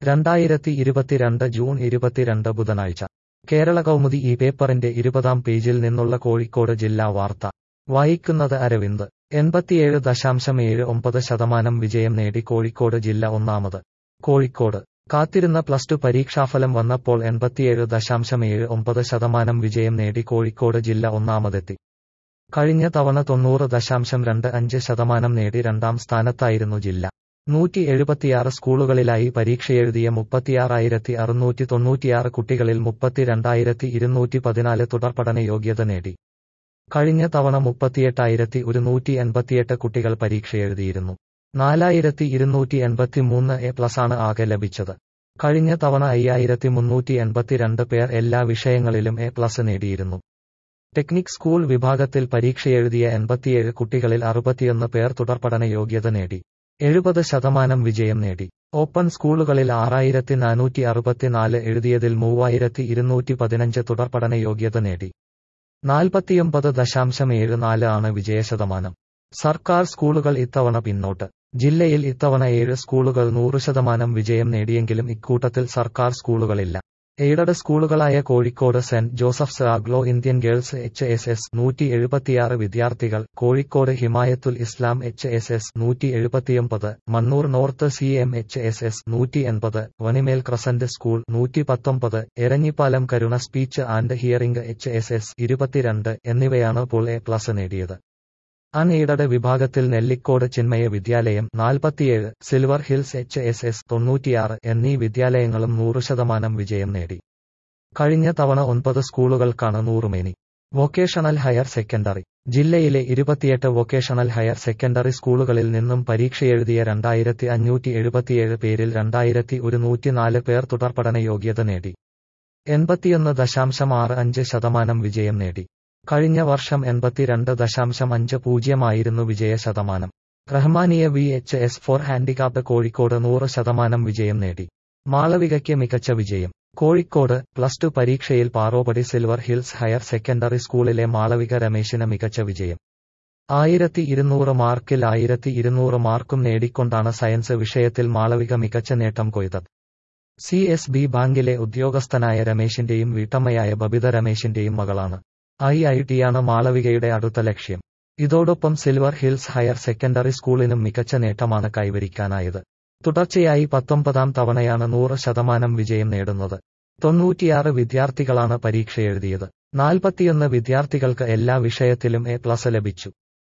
രണ്ടായിരത്തി ഇരുപത്തിരണ്ട് ജൂൺ ഇരുപത്തിരണ്ട് ബുധനാഴ്ച കേരള കൗമുദി ഈ പേപ്പറിന്റെ ഇരുപതാം പേജിൽ നിന്നുള്ള കോഴിക്കോട് ജില്ലാ വാർത്ത വായിക്കുന്നത് അരവിന്ദ് എൺപത്തിയേഴ് ദശാംശം ഏഴ് ഒമ്പത് ശതമാനം വിജയം നേടി കോഴിക്കോട് ജില്ല ഒന്നാമത് കോഴിക്കോട് കാത്തിരുന്ന പ്ലസ് ടു പരീക്ഷാഫലം വന്നപ്പോൾ എൺപത്തിയേഴ് ദശാംശം ഏഴ് ഒമ്പത് ശതമാനം വിജയം നേടി കോഴിക്കോട് ജില്ല ഒന്നാമതെത്തി കഴിഞ്ഞ തവണ തൊണ്ണൂറ് ദശാംശം രണ്ട് അഞ്ച് ശതമാനം നേടി രണ്ടാം സ്ഥാനത്തായിരുന്നു ജില്ല നൂറ്റി എഴുപത്തിയാറ് സ്കൂളുകളിലായി പരീക്ഷയെഴുതിയ മുപ്പത്തിയാറായിരത്തി അറുന്നൂറ്റി തൊണ്ണൂറ്റിയാറ് കുട്ടികളിൽ മുപ്പത്തിരണ്ടായിരത്തി ഇരുന്നൂറ്റി പതിനാല് തുടർപഠന യോഗ്യത നേടി കഴിഞ്ഞ തവണ മുപ്പത്തിയെട്ടായിരത്തി ഒരുന്നൂറ്റി എൺപത്തിയെട്ട് കുട്ടികൾ പരീക്ഷയെഴുതിയിരുന്നു നാലായിരത്തി ഇരുന്നൂറ്റി എൺപത്തിമൂന്ന് എ പ്ലസാണ് ആകെ ലഭിച്ചത് കഴിഞ്ഞ തവണ അയ്യായിരത്തി മുന്നൂറ്റി എൺപത്തിരണ്ട് പേർ എല്ലാ വിഷയങ്ങളിലും എ പ്ലസ് നേടിയിരുന്നു ടെക്നിക് സ്കൂൾ വിഭാഗത്തിൽ പരീക്ഷയെഴുതിയ എൺപത്തിയേഴ് കുട്ടികളിൽ അറുപത്തിയൊന്ന് പേർ തുടർപഠന യോഗ്യത നേടി എഴുപത് ശതമാനം വിജയം നേടി ഓപ്പൺ സ്കൂളുകളിൽ ആറായിരത്തി നാനൂറ്റി അറുപത്തിനാല് എഴുതിയതിൽ മൂവായിരത്തി ഇരുന്നൂറ്റി പതിനഞ്ച് തുടർപഠന യോഗ്യത നേടി നാൽപ്പത്തിയൊമ്പത് ദശാംശം ഏഴ് നാല് ആണ് വിജയശതമാനം സർക്കാർ സ്കൂളുകൾ ഇത്തവണ പിന്നോട്ട് ജില്ലയിൽ ഇത്തവണ ഏഴ് സ്കൂളുകൾ നൂറ് ശതമാനം വിജയം നേടിയെങ്കിലും ഇക്കൂട്ടത്തിൽ സർക്കാർ സ്കൂളുകളില്ല എയ്ഡഡ് സ്കൂളുകളായ Kozhikode saint Joseph's Anglo Indian girls H S S നൂറ്റി എഴുപത്തിയാറ് വിദ്യാർത്ഥികൾ Kozhikode Himayathul Islam H S S നൂറ്റി എഴുപത്തിയൊമ്പത് Mannur north C M H S S നൂറ്റി എൺപത് വണിമേൽ ക്രസന്റ് സ്കൂൾ നൂറ്റി പത്തൊമ്പത് Eranhipalam Karuna speech and hearing H S S ഇരുപത്തിരണ്ട് എന്നിവയാണ് പോൾ എ പ്ലസ് നേടിയത് അൺ എയ്ഡഡ് വിഭാഗത്തിൽ നെല്ലിക്കോട് ചിന്മയ വിദ്യാലയം നാൽപ്പത്തിയേഴ് silver hills H S S തൊണ്ണൂറ്റിയാറ് എന്നീ വിദ്യാലയങ്ങളും നൂറ് ശതമാനം വിജയം നേടി കഴിഞ്ഞ തവണ ഒൻപത് സ്കൂളുകൾക്കാണ് നൂറുമേനി വൊക്കേഷണൽ ഹയർ സെക്കൻഡറി ജില്ലയിലെ ഇരുപത്തിയെട്ട് വൊക്കേഷണൽ ഹയർ സെക്കൻഡറി സ്കൂളുകളിൽ നിന്നും പരീക്ഷയെഴുതിയ രണ്ടായിരത്തി അഞ്ഞൂറ്റി എഴുപത്തിയേഴ് പേരിൽ രണ്ടായിരത്തി ഒരുന്നൂറ്റിനാല് പേർ തുടർപഠന യോഗ്യത നേടി എൺപത്തിയൊന്ന് ദശാംശം ആറ് അഞ്ച് ശതമാനം വിജയം നേടി കഴിഞ്ഞ വർഷം എൺപത്തിരണ്ട് ദശാംശം അഞ്ച് പൂജ്യമായിരുന്നു വിജയ ശതമാനം Rahmaniya V H S for handicapped Kozhikode നൂറ് ശതമാനം വിജയം നേടി മാളവികയ്ക്ക് മികച്ച വിജയം കോഴിക്കോട് പ്ലസ് ടു പരീക്ഷയിൽ Paropadi silver hills higher secondary സ്കൂളിലെ മാളവിക രമേശിന് മികച്ച വിജയം ആയിരത്തി ഇരുന്നൂറ് മാർക്കിൽ ആയിരത്തി ഇരുന്നൂറ് മാർക്കും നേടിക്കൊണ്ടാണ് സയൻസ് വിഷയത്തിൽ മാളവിക മികച്ച നേട്ടം കൊയ്തത് സി എസ് ബി ബാങ്കിലെ ഉദ്യോഗസ്ഥനായ രമേശിന്റെയും വീട്ടമ്മയായ ബബിത രമേശിന്റെയും മകളാണ് ഐ ഐ ടിയാണ് മാളവികയുടെ അടുത്ത ലക്ഷ്യം ഇതോടൊപ്പം സിൽവർ ഹിൽസ് ഹയർ സെക്കൻഡറി സ്കൂളിനും മികച്ച നേട്ടമാണ് കൈവരിക്കാനായത് തുടർച്ചയായി പത്തൊമ്പതാം തവണയാണ് നൂറ് ശതമാനം വിജയം നേടുന്നത് തൊണ്ണൂറ്റിയാറ് വിദ്യാർത്ഥികളാണ് പരീക്ഷ എഴുതിയത് നാൽപ്പത്തിയൊന്ന് വിദ്യാർത്ഥികൾക്ക് എല്ലാ വിഷയത്തിലും എ പ്ലസ് ലഭിച്ചു